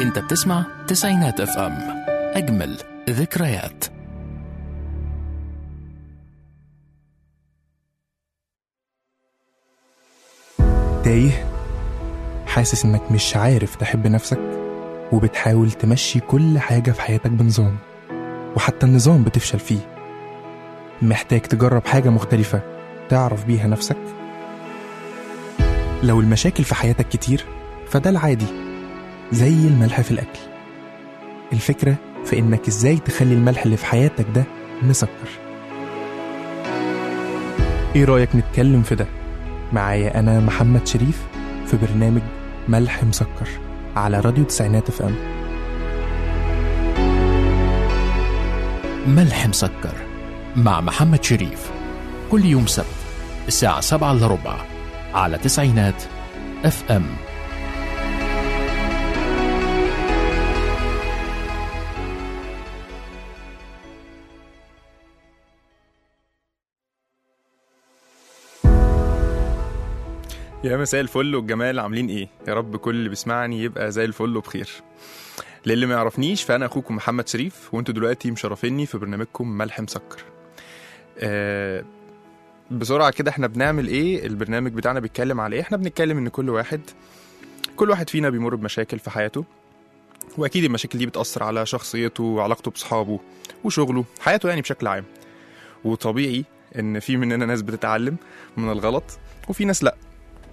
انت بتسمع تسعينات اف ام اجمل ذكريات تايه حاسس انك مش عارف تحب نفسك وبتحاول تمشي كل حاجة في حياتك بنظام وحتى النظام بتفشل فيه محتاج تجرب حاجة مختلفة تعرف بيها نفسك لو المشاكل في حياتك كتير فده العادي زي الملح في الأكل الفكرة في إنك إزاي تخلي الملح اللي في حياتك ده مسكر إيه رأيك نتكلم في ده؟ معايا أنا محمد شريف في برنامج ملح مسكر على راديو تسعينات اف ام ملح مسكر مع محمد شريف كل يوم سبت الساعة سبعة إلا ربع على تسعينات اف ام يا مساء الفل والجمال عاملين ايه؟ يا رب كل اللي بيسمعني يبقى زي الفل وبخير. للي ما يعرفنيش فانا اخوكم محمد شريف وانتوا دلوقتي مشرفيني في برنامجكم ملح مسكر. آه بسرعه كده احنا بنعمل ايه؟ البرنامج بتاعنا بيتكلم على ايه؟ احنا بنتكلم ان كل واحد كل واحد فينا بيمر بمشاكل في حياته واكيد المشاكل دي بتاثر على شخصيته وعلاقته باصحابه وشغله حياته يعني بشكل عام. وطبيعي ان في مننا ناس بتتعلم من الغلط وفي ناس لا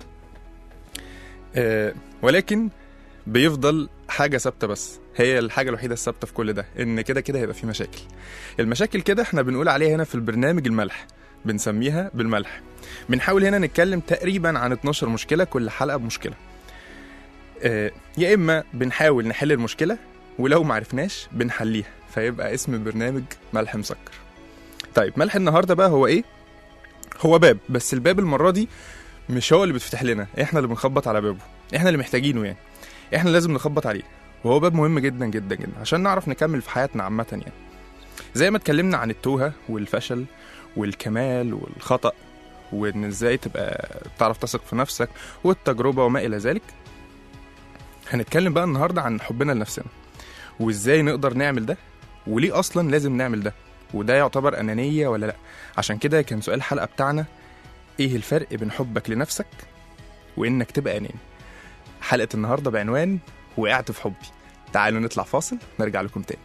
آه، ولكن بيفضل حاجة ثابتة بس هي الحاجة الوحيدة الثابتة في كل ده إن كده كده هيبقى في مشاكل المشاكل كده احنا بنقول عليها هنا في البرنامج الملح بنسميها بالملح بنحاول هنا نتكلم تقريبا عن 12 مشكلة كل حلقة بمشكلة آه، يا إما بنحاول نحل المشكلة ولو معرفناش بنحليها فيبقى اسم البرنامج ملح مسكر طيب ملح النهاردة بقى هو إيه؟ هو باب بس الباب المرة دي مش هو اللي بيتفتح لنا احنا اللي بنخبط على بابه احنا اللي محتاجينه يعني احنا اللي لازم نخبط عليه وهو باب مهم جدا جدا جدا عشان نعرف نكمل في حياتنا عامة يعني زي ما اتكلمنا عن التوهة والفشل والكمال والخطأ وان ازاي تبقى تعرف تثق في نفسك والتجربة وما الى ذلك هنتكلم بقى النهاردة عن حبنا لنفسنا وازاي نقدر نعمل ده وليه اصلا لازم نعمل ده وده يعتبر انانية ولا لا عشان كده كان سؤال الحلقة بتاعنا ايه الفرق بين حبك لنفسك وانك تبقى اناني حلقه النهارده بعنوان وقعت في حبي تعالوا نطلع فاصل نرجع لكم تاني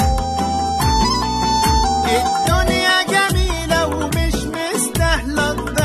الدنيا جميلة ومش مستاهلة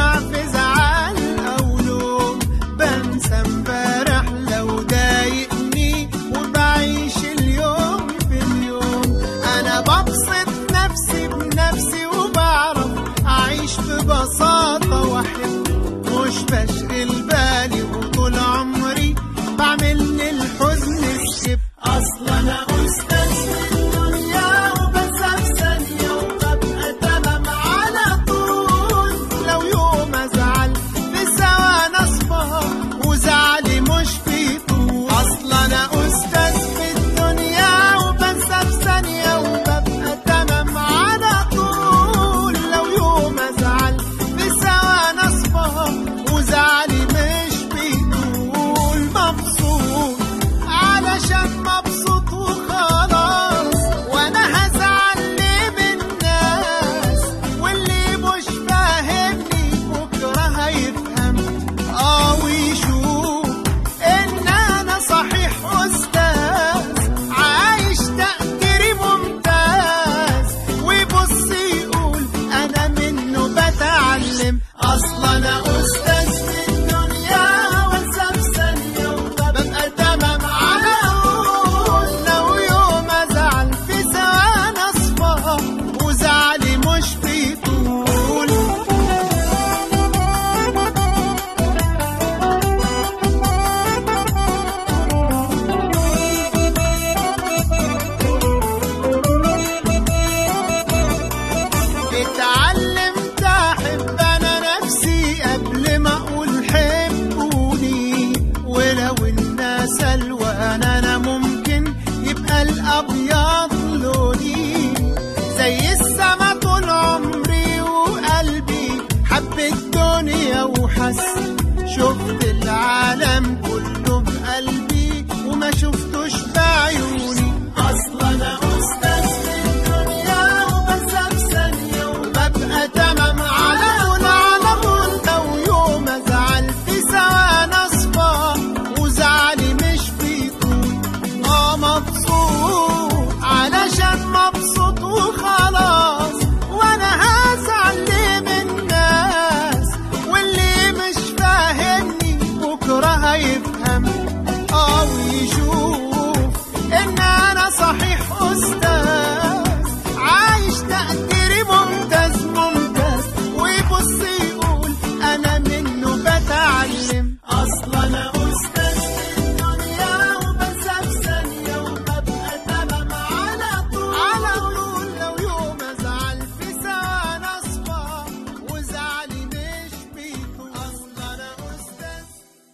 ابيض لوني زي السما طول عمري وقلبي حب الدنيا وحس شفت العالم كله بقلبي وما شفتوش بعيوني اصلا انا استاذ في الدنيا وبنسى في ثانيه وببقى تمام على طول على طول لو يوم ازعل في ثواني اصفى وزعلي مش بيطول اه مبسوط علشان مبسوط وخلاص وانا هزعل ليه من الناس واللي مش فاهمني بكره هيفهم اه ويشوف ان انا صحيح استاذ عايش تقديري ممتاز ممتاز ويبص يقول انا منه بتعلم اصلا انا استاذ في الدنيا وبنسى في ثانيه وببقى تمام على طول على طول لو يوم ازعل في ثواني اصفى وزعلي مش بيطول اصلا انا استاذ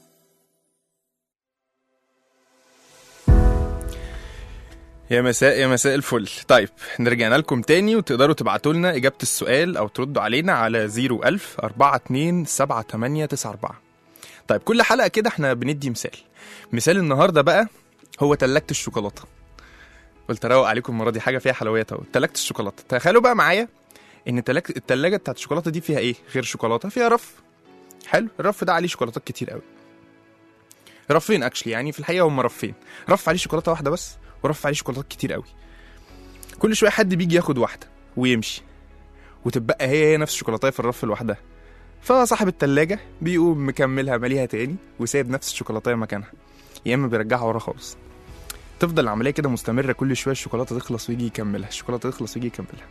يا مساء يا مساء الفل طيب نرجعنا لكم تاني وتقدروا تبعتوا لنا إجابة السؤال أو تردوا علينا على 01000 42 7894 طيب كل حلقة كده احنا بندي مثال مثال النهاردة بقى هو تلاجة الشوكولاتة قلت اروق عليكم المرة دي حاجة فيها حلويات اهو تلاجة الشوكولاتة تخيلوا بقى معايا ان تلاج- التلاجة بتاعت الشوكولاتة دي فيها ايه غير شوكولاتة فيها رف حلو الرف ده عليه شوكولاتات كتير قوي رفين اكشلي يعني في الحقيقة هم رفين رف عليه شوكولاتة واحدة بس ورف عليه شوكولاتات كتير قوي كل شويه حد بيجي ياخد واحده ويمشي وتبقى هي هي نفس الشوكولاته في الرف لوحدها فصاحب التلاجة بيقوم مكملها ماليها تاني وسايب نفس الشوكولاته مكانها يا اما بيرجعها ورا خالص تفضل العمليه كده مستمره كل شويه الشوكولاته تخلص ويجي يكملها الشوكولاته تخلص ويجي يكملها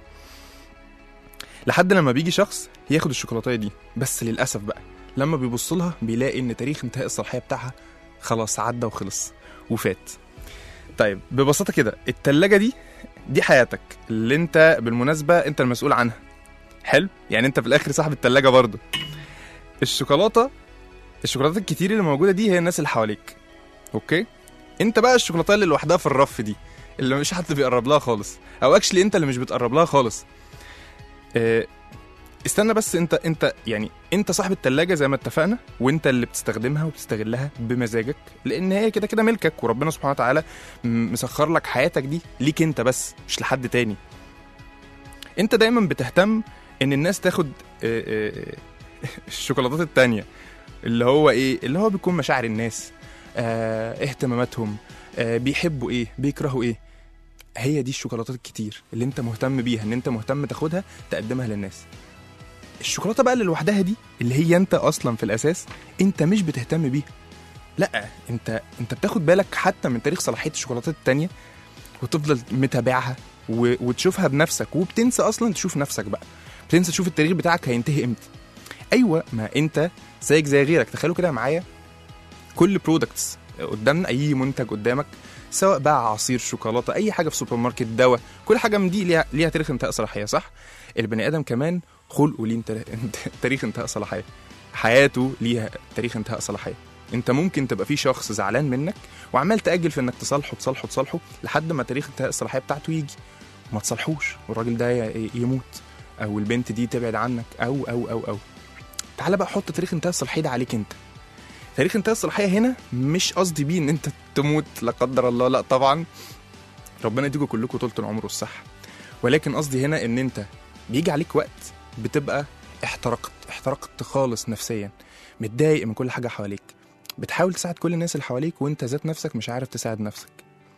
لحد لما بيجي شخص ياخد الشوكولاته دي بس للاسف بقى لما بيبص لها بيلاقي ان تاريخ انتهاء الصلاحيه بتاعها خلاص عدى وخلص وفات طيب ببساطه كده التلاجة دي دي حياتك اللي انت بالمناسبه انت المسؤول عنها حلو يعني انت في الاخر صاحب التلاجة برضه الشوكولاته الشوكولاتات الكتير اللي موجوده دي هي الناس اللي حواليك اوكي انت بقى الشوكولاته اللي لوحدها في الرف دي اللي مش حد بيقرب لها خالص او اكشلي انت اللي مش بتقرب لها خالص اه استنى بس انت انت يعني انت صاحب التلاجة زي ما اتفقنا وانت اللي بتستخدمها وبتستغلها بمزاجك لان هي كده كده ملكك وربنا سبحانه وتعالى م- مسخر لك حياتك دي ليك انت بس مش لحد تاني انت دايما بتهتم ان الناس تاخد اه، اه، الشوكولاتات التانية اللي هو ايه اللي هو بيكون مشاعر الناس اه اهتماماتهم اه بيحبوا ايه بيكرهوا ايه هي دي الشوكولاتات الكتير اللي انت مهتم بيها ان انت مهتم تاخدها تقدمها للناس الشوكولاته بقى اللي لوحدها دي اللي هي انت اصلا في الاساس انت مش بتهتم بيها لا انت انت بتاخد بالك حتى من تاريخ صلاحيه الشوكولاتات التانية وتفضل متابعها و... وتشوفها بنفسك وبتنسى اصلا تشوف نفسك بقى بتنسى تشوف التاريخ بتاعك هينتهي امتى ايوه ما انت زيك زي غيرك تخيلوا كده معايا كل برودكتس قدامنا اي منتج قدامك سواء بقى عصير شوكولاته اي حاجه في سوبر ماركت دواء كل حاجه من دي ليها ليها تاريخ انتهاء صلاحيه صح البني ادم كمان خلقه ليه انت- تاريخ انتهاء صلاحيه حياته ليها تاريخ انتهاء صلاحيه انت ممكن تبقى في شخص زعلان منك وعمال تاجل في انك تصالحه تصالحه تصالحه لحد ما تاريخ انتهاء الصلاحيه بتاعته يجي ما تصالحوش والراجل ده ي- يموت او البنت دي تبعد عنك او او او او تعالى بقى حط تاريخ انتهاء الصلاحيه ده عليك انت تاريخ انتهاء الصلاحيه هنا مش قصدي بيه ان انت تموت لا قدر الله لا طبعا ربنا يديكوا كلكم طولة العمر والصحه ولكن قصدي هنا ان انت بيجي عليك وقت بتبقى احترقت احترقت خالص نفسيا متضايق من كل حاجه حواليك بتحاول تساعد كل الناس اللي حواليك وانت ذات نفسك مش عارف تساعد نفسك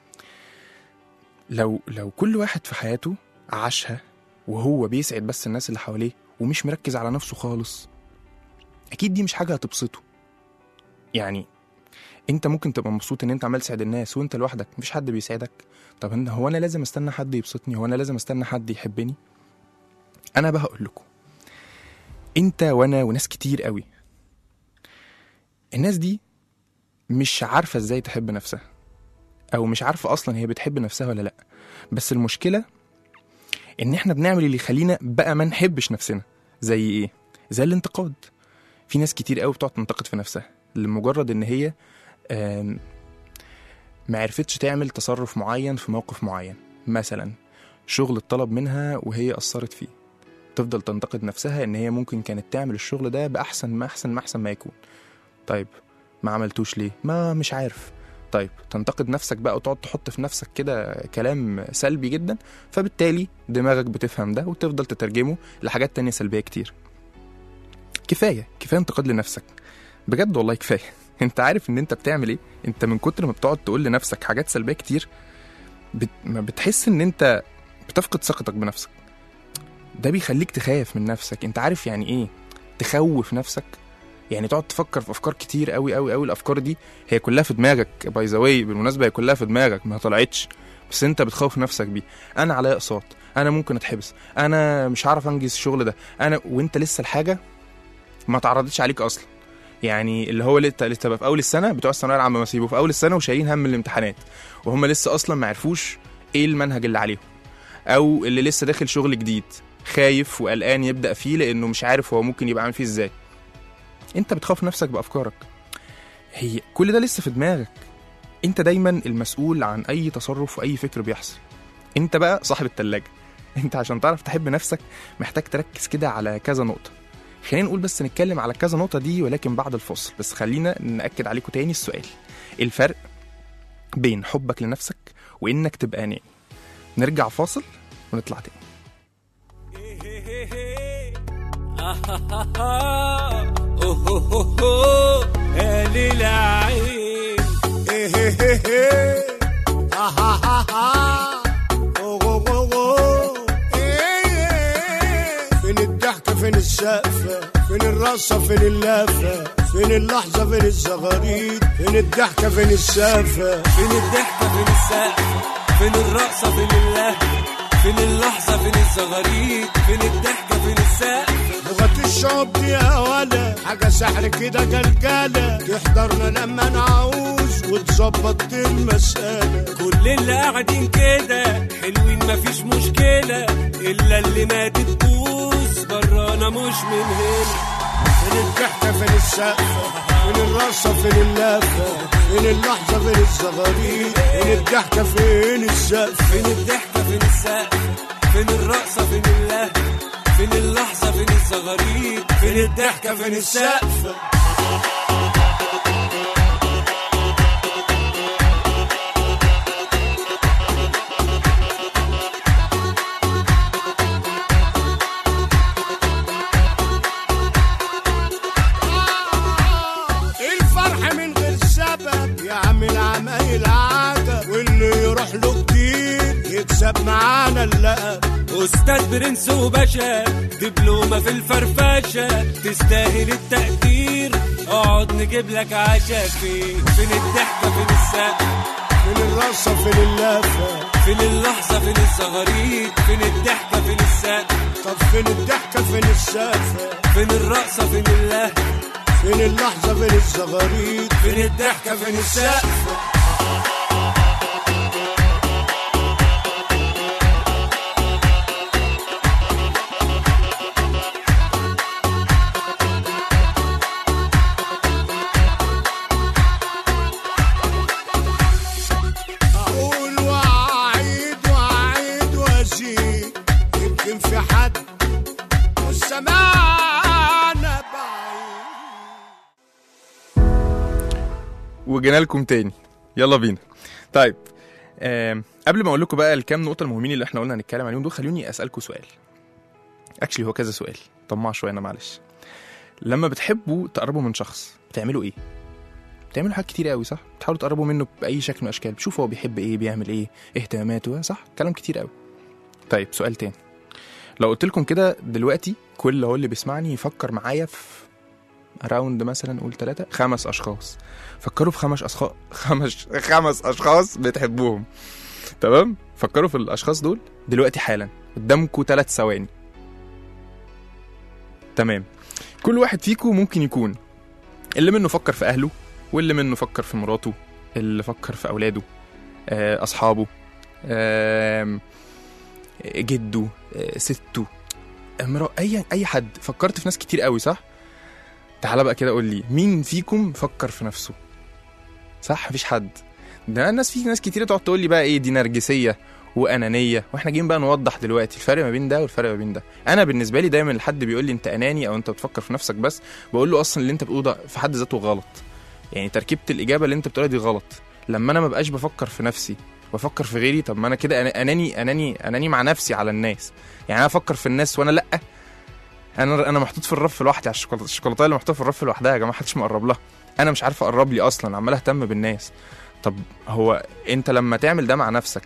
لو لو كل واحد في حياته عاشها وهو بيسعد بس الناس اللي حواليه ومش مركز على نفسه خالص اكيد دي مش حاجه هتبسطه يعني انت ممكن تبقى مبسوط ان انت عمال تساعد الناس وانت لوحدك مفيش حد بيساعدك طب إن- هو انا لازم استنى حد يبسطني هو انا لازم استنى حد يحبني انا بقى هقول لكم انت وانا وناس كتير قوي الناس دي مش عارفه ازاي تحب نفسها او مش عارفه اصلا هي بتحب نفسها ولا لا بس المشكله ان احنا بنعمل اللي يخلينا بقى ما نحبش نفسنا زي ايه زي الانتقاد في ناس كتير قوي بتقعد تنتقد في نفسها لمجرد ان هي آم، ما عرفتش تعمل تصرف معين في موقف معين مثلا شغل اتطلب منها وهي قصرت فيه تفضل تنتقد نفسها ان هي ممكن كانت تعمل الشغل ده باحسن ما احسن ما احسن ما يكون طيب ما عملتوش ليه ما مش عارف طيب تنتقد نفسك بقى وتقعد تحط في نفسك كده كلام سلبي جدا فبالتالي دماغك بتفهم ده وتفضل تترجمه لحاجات تانية سلبية كتير كفاية كفاية انتقاد لنفسك بجد والله كفاية انت عارف ان انت بتعمل ايه انت من كتر ما بتقعد تقول لنفسك حاجات سلبية كتير بت... ما بتحس ان انت بتفقد ثقتك بنفسك ده بيخليك تخاف من نفسك انت عارف يعني ايه تخوف نفسك يعني تقعد تفكر في افكار كتير قوي قوي قوي الافكار دي هي كلها في دماغك باي ذا واي بالمناسبه هي كلها في دماغك ما طلعتش بس انت بتخوف نفسك بيه انا عليا اقساط انا ممكن اتحبس انا مش هعرف انجز الشغل ده انا وانت لسه الحاجه ما تعرضتش عليك اصلا يعني اللي هو لسه لسه بقى في اول السنه بتوع الثانويه العامه ما سيبوا في اول السنه وشايلين هم الامتحانات وهم لسه اصلا ما عرفوش ايه المنهج اللي عليهم او اللي لسه داخل شغل جديد خايف وقلقان يبدا فيه لانه مش عارف هو ممكن يبقى عامل فيه ازاي انت بتخاف نفسك بافكارك هي كل ده لسه في دماغك انت دايما المسؤول عن اي تصرف واي فكر بيحصل انت بقى صاحب التلاجة انت عشان تعرف تحب نفسك محتاج تركز كده على كذا نقطة خلينا نقول بس نتكلم على كذا نقطة دي ولكن بعد الفصل بس خلينا نأكد عليكم تاني السؤال الفرق بين حبك لنفسك وإنك تبقى أناني نرجع فاصل ونطلع تاني يا ليل عين إيه إيه إيه إيه. آه آه آه آه. أوه أوه أوه أوه. إيه إيه. فين الضحكة فين السقفة فين الرقصة فين اللافة فين اللحظة فين الزغاريد فين الضحكة فين السقفة فين الضحكة فين السقف فين الرقصة فين اللهو فين اللحظة فين الزغاريد فين الضحكة فين السقف لغة الشعب دي يا ولا حاجة سحر كده جلجالة تحضرنا لما نعوز وتظبط المسألة كل اللي قاعدين كده حلوين مفيش مشكلة إلا اللي ما تبوس برانا مش من هنا فين الضحكة فين السقفة فين الرقصة فين اللافة فين اللحظة فين الزغاريد فين الضحكة فين السقف فين الضحكة فين السقف فين الرقصة فين اللهو فين اللحظة فين الزغاريد فين الضحكة فين السقف الفرح من غير سبب يعمل عمايل عادة واللي يروح له كتير يكسب معانا اللقب أستاذ برنس وباشا دبلومة في الفرفشة تستاهل التقدير اقعد نجيب لك عشا فين فين الضحكة فين السقف فين الرقصة فين اللافة فين اللحظة فين الزغاريد فين الضحكة فين السقف طب فين الضحكة فين السقفة فين الرقصة فين اللهو فين اللحظة فين الزغاريد فين الضحكة فين السقف أقول وأعيد وأعيد وأزيد يمكن في حد والسماعنا بعيد وجينا لكم تاني يلا بينا طيب آم، قبل ما اقول لكم بقى الكام نقطه المهمين اللي احنا قلنا هنتكلم عليهم دول خلوني اسالكم سؤال اكشلي هو كذا سؤال طماع شويه انا معلش لما بتحبوا تقربوا من شخص بتعملوا ايه بتعملوا حاجات كتير قوي صح بتحاولوا تقربوا منه باي شكل من الاشكال بتشوفوا هو بيحب ايه بيعمل ايه اهتماماته صح كلام كتير قوي طيب سؤال تاني لو قلت لكم كده دلوقتي كل هو اللي بيسمعني يفكر معايا في راوند مثلا قول ثلاثة خمس أشخاص فكروا في خمس أشخاص خمس خمس أشخاص بتحبوهم تمام فكروا في الأشخاص دول دلوقتي حالا قدامكم ثلاث ثواني تمام كل واحد فيكم ممكن يكون اللي منه فكر في أهله واللي منه فكر في مراته اللي فكر في أولاده آه، أصحابه آم، جده آه، سته امرأة أي أي حد فكرت في ناس كتير قوي صح؟ تعالى بقى كده قول لي مين فيكم فكر في نفسه صح مفيش حد ده الناس في ناس كتير تقعد تقول لي بقى ايه دي نرجسيه وانانيه واحنا جايين بقى نوضح دلوقتي الفرق ما بين ده والفرق ما بين ده انا بالنسبه لي دايما الحد بيقول لي انت اناني او انت بتفكر في نفسك بس بقول له اصلا اللي انت بتقوله ده في حد ذاته غلط يعني تركيبه الاجابه اللي انت بتقولها دي غلط لما انا ما بقاش بفكر في نفسي بفكر في غيري طب ما انا كده أنا- اناني اناني اناني مع نفسي على الناس يعني انا افكر في الناس وانا لا انا انا محطوط في الرف لوحدي على الشوكولاته الشوكولاته اللي محطوطه في الرف لوحدها يا جماعه محدش مقرب لها انا مش عارف اقرب لي اصلا عمال اهتم بالناس طب هو انت لما تعمل ده مع نفسك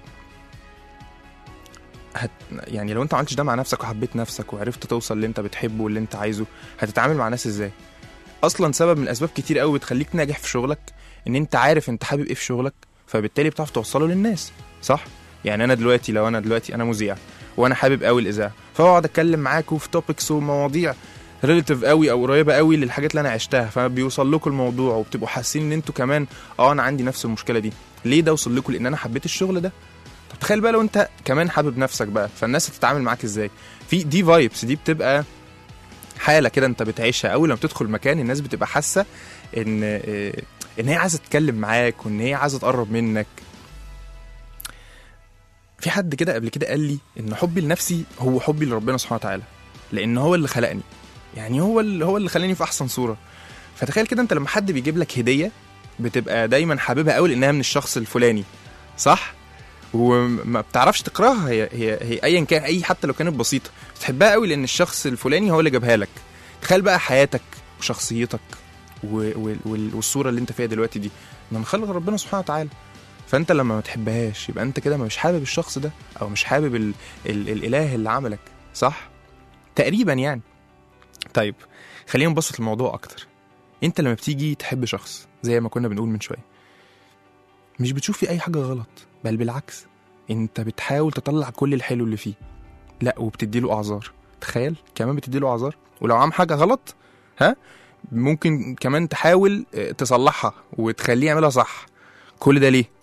هت يعني لو انت ما عملتش ده مع نفسك وحبيت نفسك وعرفت توصل اللي انت بتحبه واللي انت عايزه هتتعامل مع الناس ازاي اصلا سبب من الاسباب كتير قوي بتخليك ناجح في شغلك ان انت عارف انت حابب ايه في شغلك فبالتالي بتعرف توصله للناس صح يعني انا دلوقتي لو انا دلوقتي انا مذيع وانا حابب قوي الاذاعه فاقعد اتكلم معاكم في توبكس ومواضيع ريليتيف قوي او قريبه قوي للحاجات اللي انا عشتها فبيوصل لكم الموضوع وبتبقوا حاسين ان انتوا كمان اه انا عندي نفس المشكله دي ليه ده وصل لكم لان انا حبيت الشغل ده طب تخيل بقى لو انت كمان حابب نفسك بقى فالناس هتتعامل معاك ازاي في دي فايبس دي بتبقى حاله كده انت بتعيشها اول لما بتدخل مكان الناس بتبقى حاسه ان اه، ان هي عايزه تتكلم معاك وان هي عايزه تقرب منك في حد كده قبل كده قال لي ان حبي لنفسي هو حبي لربنا سبحانه وتعالى لان هو اللي خلقني يعني هو اللي هو اللي خلاني في احسن صوره فتخيل كده انت لما حد بيجيب لك هديه بتبقى دايما حاببها قوي لانها من الشخص الفلاني صح وما بتعرفش تقراها هي هي هي ايا كان اي حتى لو كانت بسيطه بتحبها قوي لان الشخص الفلاني هو اللي جابها لك تخيل بقى حياتك وشخصيتك و... و... وال- والصوره اللي انت فيها دلوقتي دي من خلق ربنا سبحانه وتعالى فانت لما ما تحبهاش يبقى انت كده مش حابب الشخص ده او مش حابب ال... ال... الاله اللي عملك صح تقريبا يعني طيب خلينا نبسط الموضوع اكتر انت لما بتيجي تحب شخص زي ما كنا بنقول من شويه مش بتشوف فيه اي حاجه غلط بل بالعكس انت بتحاول تطلع كل الحلو اللي فيه لا وبتديله اعذار تخيل كمان بتديله اعذار ولو عم حاجه غلط ها ممكن كمان تحاول اه، تصلحها وتخليه يعملها صح كل ده ليه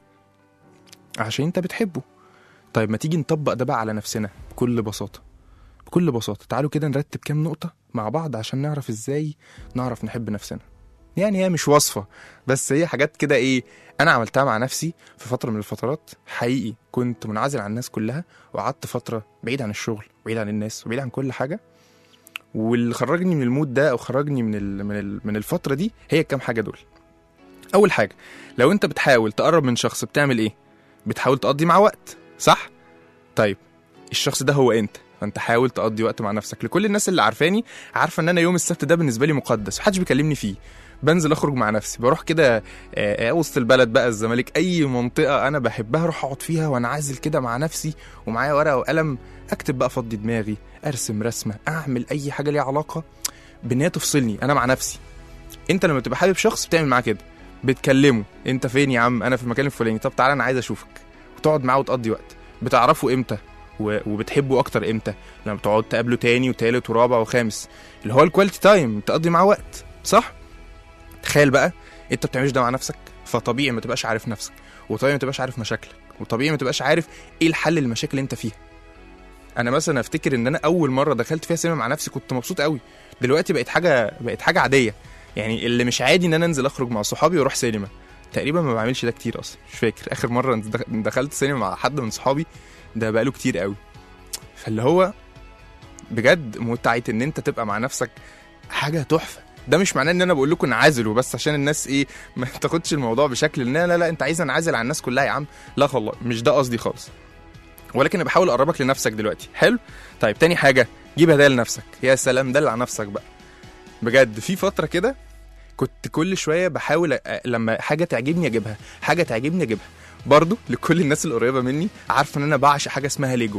عشان انت بتحبه طيب ما تيجي نطبق ده بقى على نفسنا بكل بساطه بكل بساطه تعالوا كده نرتب كام نقطه مع بعض عشان نعرف ازاي نعرف نحب نفسنا يعني هي مش وصفه بس هي حاجات كده ايه انا عملتها مع نفسي في فتره من الفترات حقيقي كنت منعزل عن الناس كلها وقعدت فتره بعيد عن الشغل بعيد عن الناس وبعيد عن كل حاجه واللي خرجني من المود ده او خرجني من ال من ال من الفتره دي هي الكام حاجه دول اول حاجه لو انت بتحاول تقرب من شخص بتعمل ايه بتحاول تقضي معاه وقت صح طيب الشخص ده هو انت فانت حاول تقضي وقت مع نفسك لكل الناس اللي عارفاني عارفه ان انا يوم السبت ده بالنسبه لي مقدس محدش بيكلمني فيه بنزل اخرج مع نفسي بروح كده آه، آه، وسط البلد بقى الزمالك اي منطقه انا بحبها اروح اقعد فيها وانعزل كده مع نفسي ومعايا ورقه وقلم اكتب بقى افضي دماغي ارسم رسمه اعمل اي حاجه ليها علاقه بان هي تفصلني انا مع نفسي انت لما بتبقى حابب شخص بتعمل معاه كده بتكلمه انت فين يا عم انا في المكان الفلاني طب تعالى انا عايز اشوفك وتقعد معاه وتقضي وقت بتعرفه امتى و- وبتحبه اكتر امتى لما بتقعد تقابله تاني وتالت ورابع وخامس اللي هو الكواليتي تايم تقضي معاه وقت صح تخيل بقى انت بتعملش ده مع نفسك فطبيعي ما تبقاش عارف نفسك وطبيعي ما تبقاش عارف مشاكلك وطبيعي ما تبقاش عارف ايه الحل للمشاكل اللي انت فيها انا مثلا افتكر ان انا اول مره دخلت فيها سينما مع نفسي كنت مبسوط قوي دلوقتي بقت حاجه بقت حاجه عاديه يعني اللي مش عادي ان انا انزل اخرج مع صحابي واروح سينما تقريبا ما بعملش ده كتير اصلا مش فاكر اخر مره دخ- دخلت سينما مع حد من صحابي ده بقاله كتير قوي فاللي هو بجد متعه ان انت تبقى مع نفسك حاجه تحفه ده مش معناه ان انا بقول لكم انعزلوا بس عشان الناس ايه ما تاخدش الموضوع بشكل ان لا لا لا انت عايز انعزل عن الناس كلها يا عم لا والله مش ده قصدي خالص ولكن أنا بحاول اقربك لنفسك دلوقتي حلو طيب تاني حاجه جيب هدايا لنفسك يا سلام دلع نفسك بقى بجد في فتره كده كنت كل شويه بحاول أ- لما حاجه تعجبني اجيبها حاجه تعجبني اجيبها برضو لكل الناس القريبه مني عارفه ان انا بعشق حاجه اسمها ليجو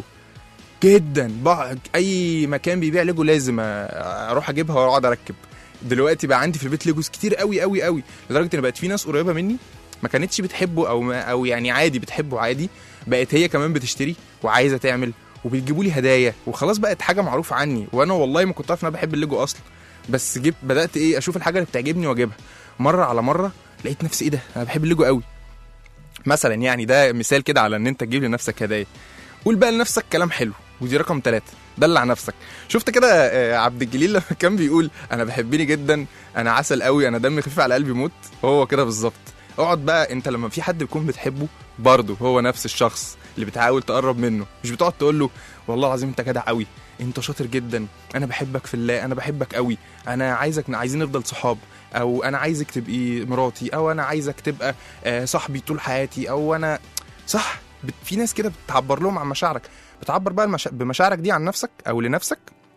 جدا بقى اي مكان بيبيع ليجو لازم أ- اروح اجيبها واقعد اركب دلوقتي بقى عندي في البيت ليجوز كتير قوي قوي قوي لدرجه ان بقت في ناس قريبه مني ما كانتش بتحبه او ما او يعني عادي بتحبه عادي بقت هي كمان بتشتري وعايزه تعمل وبتجيبوا لي هدايا وخلاص بقت حاجه معروفه عني وانا والله ما كنت عارف ان انا بحب الليجو اصلا بس جبت بدات ايه اشوف الحاجه اللي بتعجبني واجيبها مره على مره لقيت نفسي ايه ده انا بحب الليجو قوي مثلا يعني ده مثال كده على ان انت تجيب لنفسك هدايا قول بقى لنفسك كلام حلو ودي رقم ثلاثة دلع نفسك شفت كده آه، عبد الجليل لما كان بيقول انا بحبني جدا انا عسل قوي انا دمي خفيف على قلبي موت هو كده بالظبط اقعد بقى انت لما في حد بيكون بتحبه برضه هو نفس الشخص اللي بتحاول تقرب منه مش بتقعد تقول له والله العظيم انت جدع قوي انت شاطر جدا انا بحبك في الله انا بحبك قوي انا عايزك عايزين نفضل صحاب او انا عايزك تبقي مراتي او انا عايزك تبقى آه، صاحبي طول حياتي او انا صح بت- في ناس كده بتعبر لهم عن مشاعرك بتعبر بقى المشا... بمشاعرك دي عن نفسك او لنفسك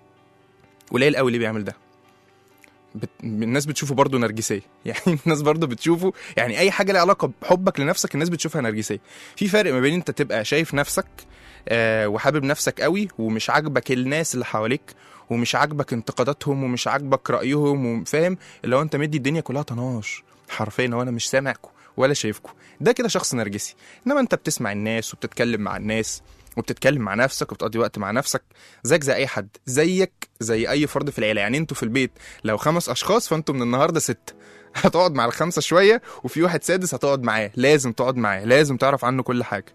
قليل قوي اللي بيعمل ده بت... الناس بتشوفه برضه نرجسيه يعني الناس برضه بتشوفه يعني اي حاجه لها علاقه بحبك لنفسك الناس بتشوفها نرجسيه في فرق ما بين انت تبقى شايف نفسك آه وحابب نفسك قوي ومش عاجبك الناس اللي حواليك ومش عاجبك انتقاداتهم ومش عاجبك رايهم وفاهم اللي هو انت مدي الدنيا كلها طناش حرفيا هو انا مش سامعكم ولا شايفكم ده كده شخص نرجسي انما انت بتسمع الناس وبتتكلم مع الناس وبتتكلم مع نفسك وبتقضي وقت مع نفسك زيك زي اي حد زيك زي اي فرد في العيله يعني انتوا في البيت لو خمس اشخاص فانتوا من النهارده ستة هتقعد مع الخمسه شويه وفي واحد سادس هتقعد معاه لازم تقعد معاه لازم تعرف عنه كل حاجه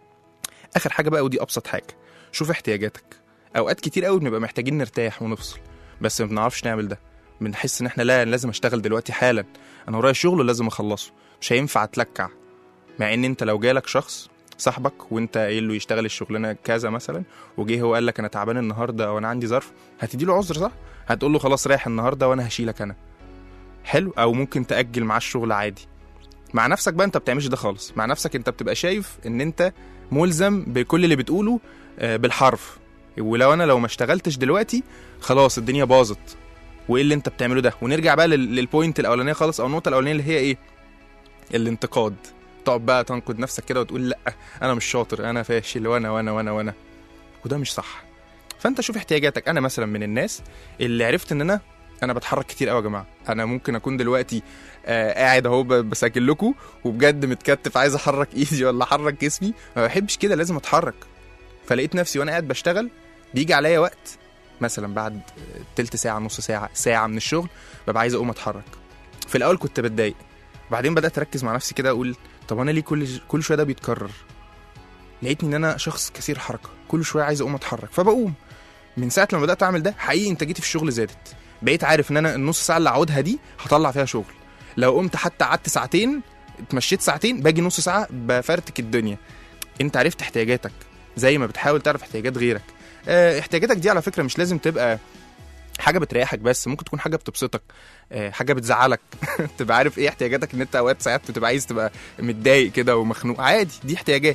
اخر حاجه بقى ودي ابسط حاجه شوف احتياجاتك اوقات كتير قوي بنبقى محتاجين نرتاح ونفصل بس ما بنعرفش نعمل ده بنحس ان احنا لا لازم اشتغل دلوقتي حالا انا ورايا شغل ولازم اخلصه مش هينفع اتلكع مع ان انت لو جالك شخص صاحبك وانت قايل له يشتغل الشغلانه كذا مثلا وجه هو قال لك انا تعبان النهارده وانا عندي ظرف هتدي له عذر صح هتقول له خلاص رايح النهارده وانا هشيلك انا حلو او ممكن تاجل معاه الشغل عادي مع نفسك بقى انت بتعملش ده خالص مع نفسك انت بتبقى شايف ان انت ملزم بكل اللي بتقوله آه، بالحرف ولو انا لو ما اشتغلتش دلوقتي خلاص الدنيا باظت وايه اللي انت بتعمله ده ونرجع بقى لل- للبوينت الاولانيه خالص او النقطه الاولانيه اللي هي ايه الانتقاد تقعد بقى تنقد نفسك كده وتقول لا انا مش شاطر انا فاشل وانا وانا وانا وانا وده مش صح فانت شوف احتياجاتك انا مثلا من الناس اللي عرفت ان انا انا بتحرك كتير قوي يا جماعه انا ممكن اكون دلوقتي آه قاعد اهو ب- بسجل لكم وبجد متكتف عايز احرك ايدي ولا احرك جسمي ما بحبش كده لازم اتحرك فلقيت نفسي وانا قاعد بشتغل بيجي عليا وقت مثلا بعد آه، تلت ساعه نص ساعه ساعه من الشغل ببقى عايز اقوم اتحرك في الاول كنت بتضايق بعدين بدات اركز مع نفسي كده اقول طب انا ليه كل كل شويه ده بيتكرر لقيتني ان انا شخص كثير حركه كل شويه عايز اقوم اتحرك فبقوم من ساعه لما بدات اعمل ده حقيقي انتاجيتي في الشغل زادت بقيت عارف ان انا النص ساعه اللي اقعدها دي هطلع فيها شغل لو قمت حتى قعدت ساعتين اتمشيت ساعتين باجي نص ساعه بفرتك الدنيا انت عرفت احتياجاتك زي ما بتحاول تعرف احتياجات غيرك اه احتياجاتك دي على فكره مش لازم تبقى حاجه بتريحك بس ممكن تكون حاجه بتبسطك اه حاجه بتزعلك تبقى عارف ايه احتياجاتك ان انت اوقات ساعات بتبقى عايز تبقى متضايق كده ومخنوق عادي دي احتياجات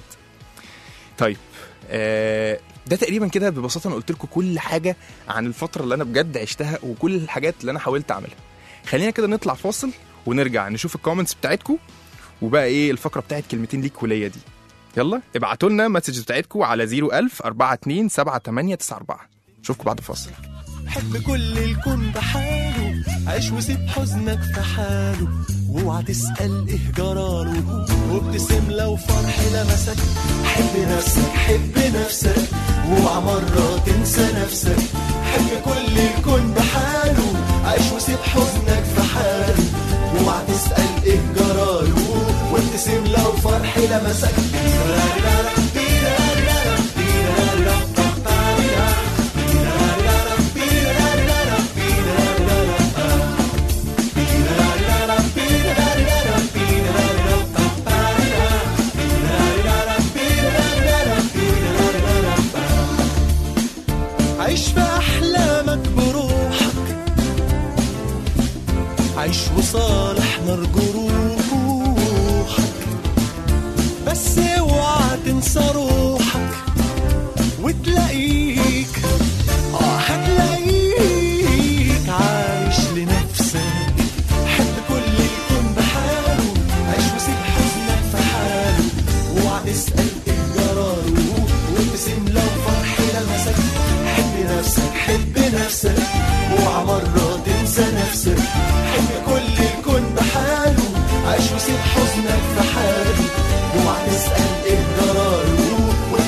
طيب آه ده تقريبا كده ببساطه انا قلت لكم كل حاجه عن الفتره اللي انا بجد عشتها وكل الحاجات اللي انا حاولت اعملها خلينا كده نطلع فاصل ونرجع نشوف الكومنتس بتاعتكم وبقى ايه الفقره بتاعت كلمتين ليك وليا دي يلا ابعتوا لنا مسج بتاعتكم على 01000 42 7894 نشوفكم بعد الفاصل حب كل الكون بحاله عيش وسيب حزنك في حاله واوعى تسأل ايه جراله وابتسم لو فرح لمسك حب نفسك حب نفسك واوعى مرة تنسى نفسك حب كل الكون بحاله عيش وسيب حزنك في حاله واوعى تسأل ايه جراله وابتسم لو فرح لمسك عيش في أحلامك بروحك عيش وصالح نار جروحك بس اوعى تنسى روحك وتلاقيك اه هتلاقيك عايش لنفسك حب كل الكون بحاله عيش وسيب حزنك في حاله اوعى تسأل ايه جراله وابتسم لو فرح لمسك حب نفسك حب نفسك اوعى مرة تنسى نفسك حب كل الكون بحاله عيش وسيب حزنك في حاله اوعى تسأل ايه جراله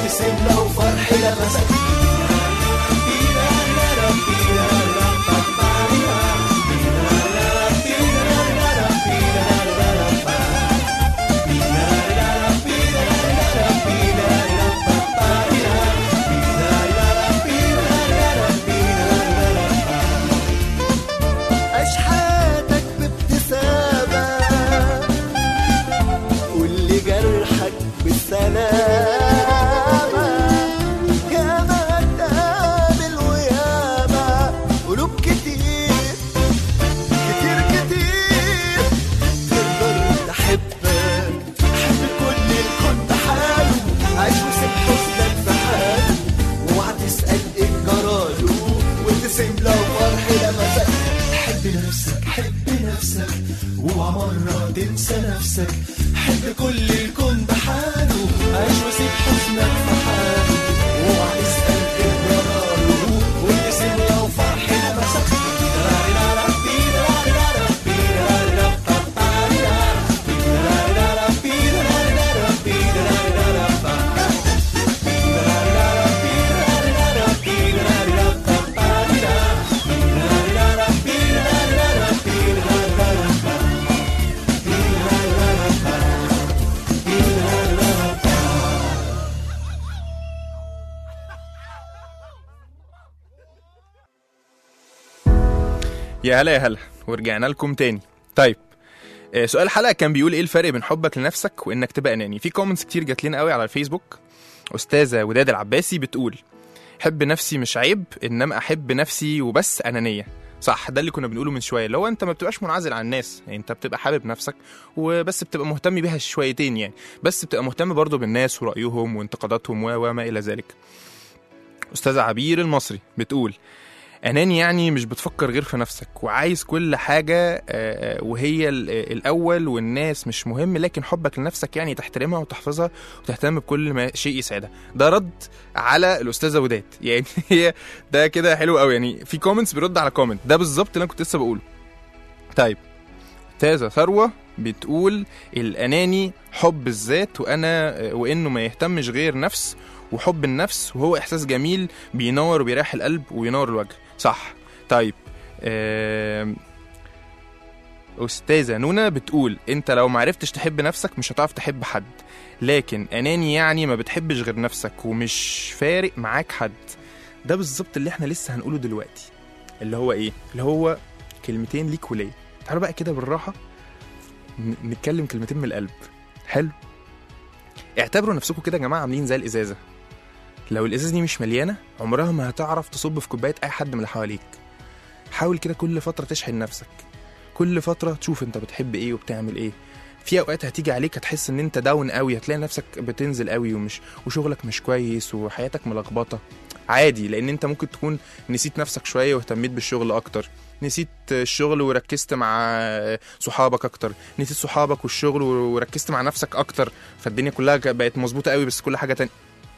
وانسى نفسك حب كل الكون بحاله عيش وسيب حزنك في حاله واوعى تسأل ايه جراله وابتسم لو فرح لمسك يا هلا يا هلا ورجعنا لكم تاني طيب آه، سؤال الحلقه كان بيقول ايه الفرق بين حبك لنفسك وانك تبقى اناني في كومنتس كتير جات لنا قوي على الفيسبوك استاذه وداد العباسي بتقول حب نفسي مش عيب انما احب نفسي وبس انانيه صح ده اللي كنا بنقوله من شويه اللي هو انت ما بتبقاش منعزل عن الناس يعني انت بتبقى حابب نفسك وبس بتبقى مهتم بيها شويتين يعني بس بتبقى مهتم برضه بالناس ورايهم وانتقاداتهم و- وما الى ذلك استاذه عبير المصري بتقول اناني يعني مش بتفكر غير في نفسك وعايز كل حاجه آه، آه، وهي ال- آه، الاول والناس مش مهم لكن حبك لنفسك يعني تحترمها وتحفظها وتهتم بكل ما شيء يسعدها ده رد على الاستاذه وداد يعني هي ده كده حلو قوي يعني في كومنتس بيرد على كومنت ده بالظبط اللي انا كنت لسه بقوله طيب استاذه ثروه بتقول الاناني حب الذات وانا آه، وانه ما يهتمش غير نفس وحب النفس وهو احساس جميل بينور وبيريح القلب وينور الوجه صح طيب آم، أستاذة نونا بتقول أنت لو معرفتش تحب نفسك مش هتعرف تحب حد لكن أناني يعني ما بتحبش غير نفسك ومش فارق معاك حد ده بالظبط اللي احنا لسه هنقوله دلوقتي اللي هو ايه اللي هو كلمتين ليك وليا تعالوا بقى كده بالراحة ن- نتكلم كلمتين من القلب حلو اعتبروا نفسكم كده يا جماعة عاملين زي الإزازة لو الازازه دي مش مليانه عمرها ما هتعرف تصب في كوبايه اي حد من اللي حواليك حاول كده كل فتره تشحن نفسك كل فتره تشوف انت بتحب ايه وبتعمل ايه في اوقات هتيجي عليك هتحس ان انت داون قوي هتلاقي نفسك بتنزل قوي ومش وشغلك مش كويس وحياتك ملخبطه عادي لان انت ممكن تكون نسيت نفسك شويه واهتميت بالشغل اكتر نسيت الشغل وركزت مع صحابك اكتر نسيت صحابك والشغل وركزت مع نفسك اكتر فالدنيا كلها بقت مظبوطه قوي بس كل حاجه تانية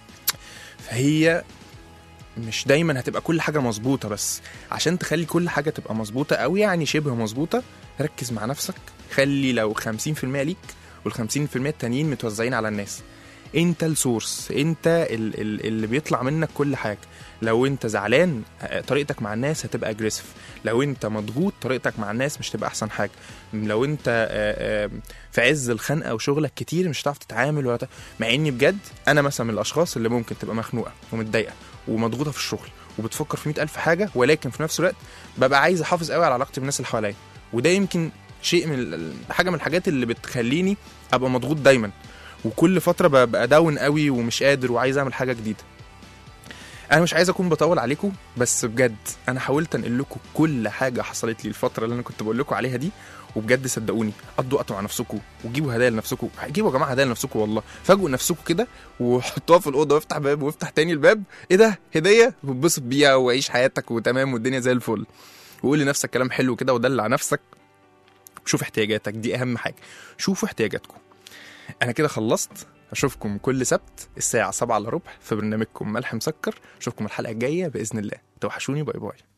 فهي مش دايما هتبقى كل حاجه مظبوطه بس عشان تخلي كل حاجه تبقى مظبوطه او يعني شبه مظبوطه ركز مع نفسك خلي لو 50% ليك وال 50% التانيين متوزعين على الناس انت السورس انت ال- ال- اللي بيطلع منك كل حاجه لو انت زعلان آه، طريقتك مع الناس هتبقى اجريسيف لو انت مضغوط طريقتك مع الناس مش تبقى احسن حاجه لو انت آه، آه، في عز الخنقه وشغلك كتير مش هتعرف تتعامل ولا ت- مع اني بجد انا مثلا من الاشخاص اللي ممكن تبقى مخنوقه ومتضايقه ومضغوطه في الشغل وبتفكر في مئة ألف حاجه ولكن في نفس الوقت ببقى عايز احافظ قوي على علاقتي بالناس اللي حواليا وده يمكن شيء من ال- حاجه من الحاجات اللي بتخليني ابقى مضغوط دايما وكل فتره ببقى داون قوي ومش قادر وعايز اعمل حاجه جديده انا مش عايز اكون بطول عليكم بس بجد انا حاولت انقل لكم كل حاجه حصلت لي الفتره اللي انا كنت بقول لكم عليها دي وبجد صدقوني قضوا وقت مع نفسكم وجيبوا هدايا لنفسكم جيبوا يا جماعه هدايا لنفسكم والله فاجئوا نفسكم كده وحطوها في الاوضه وافتح باب وافتح تاني الباب ايه ده هديه واتبسط بيها وعيش حياتك وتمام والدنيا زي الفل وقول لنفسك كلام حلو كده ودلع نفسك شوف احتياجاتك دي اهم حاجه شوفوا احتياجاتكم انا كده خلصت اشوفكم كل سبت الساعه 7 الا ربع في برنامجكم ملح مسكر اشوفكم الحلقه الجايه باذن الله توحشوني باي باي